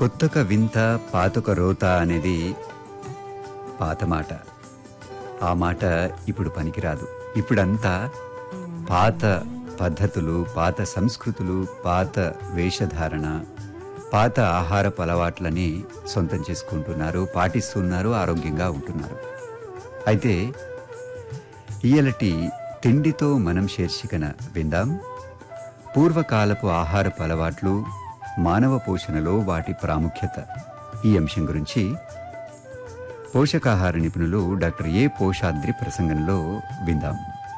కొత్తక వింత పాతక రోత అనేది పాత మాట ఆ మాట ఇప్పుడు పనికిరాదు ఇప్పుడంతా పాత పద్ధతులు పాత సంస్కృతులు పాత వేషధారణ పాత ఆహారపు అలవాట్లని సొంతం చేసుకుంటున్నారు పాటిస్తున్నారు ఆరోగ్యంగా ఉంటున్నారు అయితే ఇయలటి తిండితో మనం శీర్షికన విందాం పూర్వకాలపు ఆహారపు అలవాట్లు మానవ పోషణలో వాటి ప్రాముఖ్యత ఈ అంశం గురించి పోషకాహార నిపుణులు డాక్టర్ ఏ పోషాద్రి ప్రసంగంలో విందాం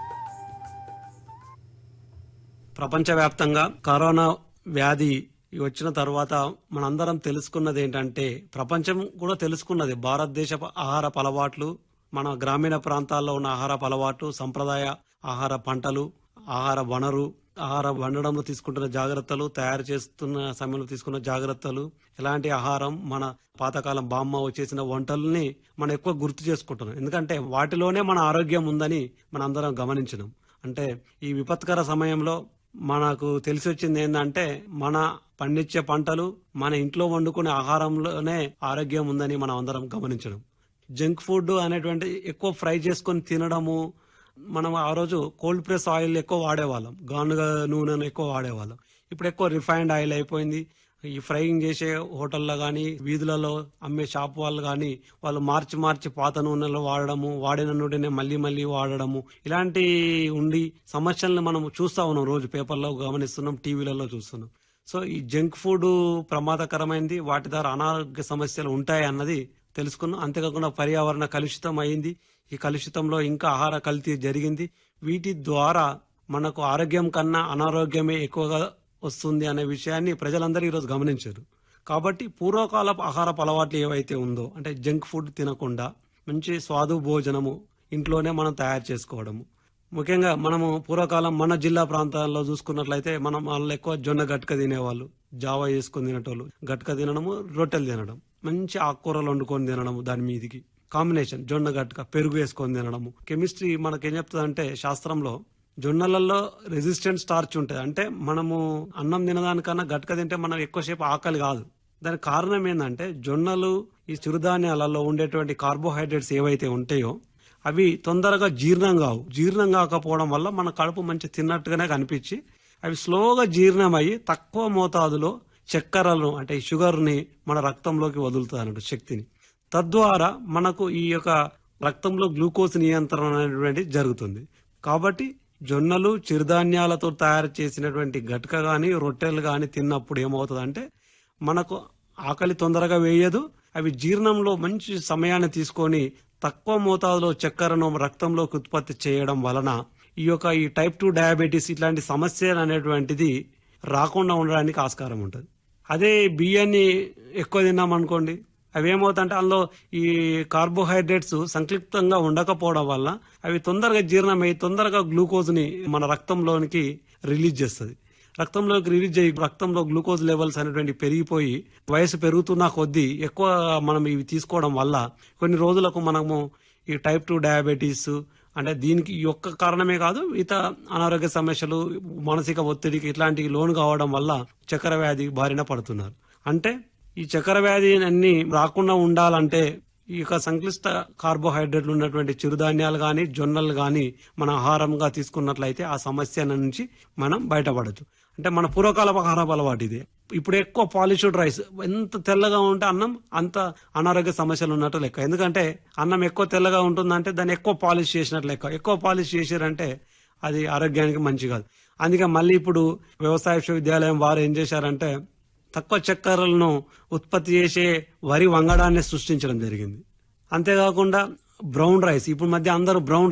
ప్రపంచవ్యాప్తంగా కరోనా వ్యాధి వచ్చిన తర్వాత మనందరం తెలుసుకున్నది ఏంటంటే ప్రపంచం కూడా తెలుసుకున్నది భారతదేశ ఆహార అలవాట్లు మన గ్రామీణ ప్రాంతాల్లో ఉన్న ఆహార అలవాట్లు సంప్రదాయ ఆహార పంటలు ఆహార వనరు ఆహార వండడంలో తీసుకుంటున్న జాగ్రత్తలు తయారు చేస్తున్న సమయంలో తీసుకున్న జాగ్రత్తలు ఎలాంటి ఆహారం మన పాతకాలం బామ్మ వచ్చేసిన వంటల్ని మనం ఎక్కువ గుర్తు చేసుకుంటున్నాం ఎందుకంటే వాటిలోనే మన ఆరోగ్యం ఉందని మన అందరం గమనించినాం అంటే ఈ విపత్కర సమయంలో మనకు తెలిసి వచ్చింది ఏంటంటే మన పండించే పంటలు మన ఇంట్లో వండుకునే ఆహారంలోనే ఆరోగ్యం ఉందని మనం అందరం గమనించడం జంక్ ఫుడ్ అనేటువంటి ఎక్కువ ఫ్రై చేసుకొని తినడము మనం ఆ రోజు కోల్డ్ ప్రెస్ ఆయిల్ ఎక్కువ వాడేవాళ్ళం గానుగ నూనెను ఎక్కువ వాడేవాళ్ళం ఇప్పుడు ఎక్కువ రిఫైన్డ్ ఆయిల్ అయిపోయింది ఈ ఫ్రైయింగ్ చేసే హోటల్లో కానీ వీధులలో అమ్మే షాప్ వాళ్ళు కానీ వాళ్ళు మార్చి మార్చి పాత నూనెలు వాడడము వాడిన నూనెనే మళ్ళీ మళ్ళీ వాడడము ఇలాంటి ఉండి సమస్యలను మనం చూస్తా ఉన్నాం రోజు పేపర్లో గమనిస్తున్నాం టీవీలలో చూస్తున్నాం సో ఈ జంక్ ఫుడ్ ప్రమాదకరమైంది వాటి ద్వారా అనారోగ్య సమస్యలు ఉంటాయి అన్నది తెలుసుకున్నాం అంతేకాకుండా పర్యావరణ కలుషితం అయింది ఈ కలుషితంలో ఇంకా ఆహార కల్తీ జరిగింది వీటి ద్వారా మనకు ఆరోగ్యం కన్నా అనారోగ్యమే ఎక్కువగా వస్తుంది అనే విషయాన్ని ప్రజలందరూ ఈరోజు గమనించారు కాబట్టి పూర్వకాలపు ఆహారపు అలవాట్లు ఏవైతే ఉందో అంటే జంక్ ఫుడ్ తినకుండా మంచి స్వాదు భోజనము ఇంట్లోనే మనం తయారు చేసుకోవడము ముఖ్యంగా మనము పూర్వకాలం మన జిల్లా ప్రాంతాల్లో చూసుకున్నట్లయితే మనం వాళ్ళు ఎక్కువ జొన్న గట్క తినేవాళ్ళు జావా వేసుకొని తినేటోళ్ళు గట్క తినడము రొట్టెలు తినడం మంచి ఆకుకూరలు వండుకొని తినడము దాని మీదికి కాంబినేషన్ జొన్న గట్క పెరుగు వేసుకొని తినడము కెమిస్ట్రీ మనకేం చెప్తుందంటే శాస్త్రంలో జొన్నలలో రెసిస్టెంట్ స్టార్చ్ ఉంటుంది అంటే మనము అన్నం తినదానికన్నా గట్క తింటే మనం ఎక్కువసేపు ఆకలి కాదు దానికి కారణం ఏంటంటే జొన్నలు ఈ చిరుధాన్యాలలో ఉండేటువంటి కార్బోహైడ్రేట్స్ ఏవైతే ఉంటాయో అవి తొందరగా జీర్ణం కావు జీర్ణం కాకపోవడం వల్ల మన కడుపు మంచి తిన్నట్టుగానే కనిపించి అవి స్లోగా జీర్ణం అయ్యి తక్కువ మోతాదులో చక్కెరలను అంటే ఈ షుగర్ని మన రక్తంలోకి వదులుతుంది అన్నట్టు శక్తిని తద్వారా మనకు ఈ యొక్క రక్తంలో గ్లూకోజ్ నియంత్రణ అనేటువంటి జరుగుతుంది కాబట్టి జొన్నలు చిరుధాన్యాలతో తయారు చేసినటువంటి గట్క గాని రొట్టెలు గాని తిన్నప్పుడు ఏమవుతుందంటే మనకు ఆకలి తొందరగా వేయదు అవి జీర్ణంలో మంచి సమయాన్ని తీసుకొని తక్కువ మోతాదులో చక్కెరను రక్తంలోకి ఉత్పత్తి చేయడం వలన ఈ యొక్క ఈ టైప్ టూ డయాబెటీస్ ఇట్లాంటి సమస్యలు అనేటువంటిది రాకుండా ఉండడానికి ఆస్కారం ఉంటుంది అదే బియ్యాన్ని ఎక్కువ తిన్నాం అనుకోండి అవి ఏమవుతాయంటే అందులో ఈ కార్బోహైడ్రేట్స్ సంక్లిప్తంగా ఉండకపోవడం వల్ల అవి తొందరగా జీర్ణమై తొందరగా గ్లూకోజ్ని మన రక్తంలోనికి రిలీజ్ చేస్తుంది రక్తంలోకి రిలీజ్ అయ్యి రక్తంలో గ్లూకోజ్ లెవెల్స్ అనేటువంటి పెరిగిపోయి వయసు పెరుగుతున్న కొద్దీ ఎక్కువ మనం ఇవి తీసుకోవడం వల్ల కొన్ని రోజులకు మనము ఈ టైప్ టూ డయాబెటీస్ అంటే దీనికి ఈ ఒక్క కారణమే కాదు ఇతర అనారోగ్య సమస్యలు మానసిక ఒత్తిడికి ఇట్లాంటివి లోను కావడం వల్ల చక్కెర వ్యాధి బారిన పడుతున్నారు అంటే ఈ చక్కెర వ్యాధి అన్ని రాకుండా ఉండాలంటే ఈ యొక్క సంక్లిష్ట కార్బోహైడ్రేట్లు ఉన్నటువంటి చిరుధాన్యాలు గాని జొన్నలు గాని మన ఆహారంగా తీసుకున్నట్లయితే ఆ సమస్య నుంచి మనం బయటపడచ్చు అంటే మన పూర్వకాలపు ఆహారపు అలవాటు ఇది ఇప్పుడు ఎక్కువ పాలిష్డ్ రైస్ ఎంత తెల్లగా ఉంటే అన్నం అంత అనారోగ్య సమస్యలు ఉన్నట్టు లెక్క ఎందుకంటే అన్నం ఎక్కువ తెల్లగా ఉంటుందంటే దాన్ని ఎక్కువ పాలిష్ చేసినట్లు లెక్క ఎక్కువ పాలిష్ చేశారంటే అది ఆరోగ్యానికి మంచి కాదు అందుకే మళ్ళీ ఇప్పుడు వ్యవసాయ విశ్వవిద్యాలయం వారు ఏం చేశారంటే తక్కువ చక్కెరలను ఉత్పత్తి చేసే వరి వంగడాన్ని సృష్టించడం జరిగింది అంతేకాకుండా బ్రౌన్ రైస్ ఇప్పుడు మధ్య అందరూ బ్రౌన్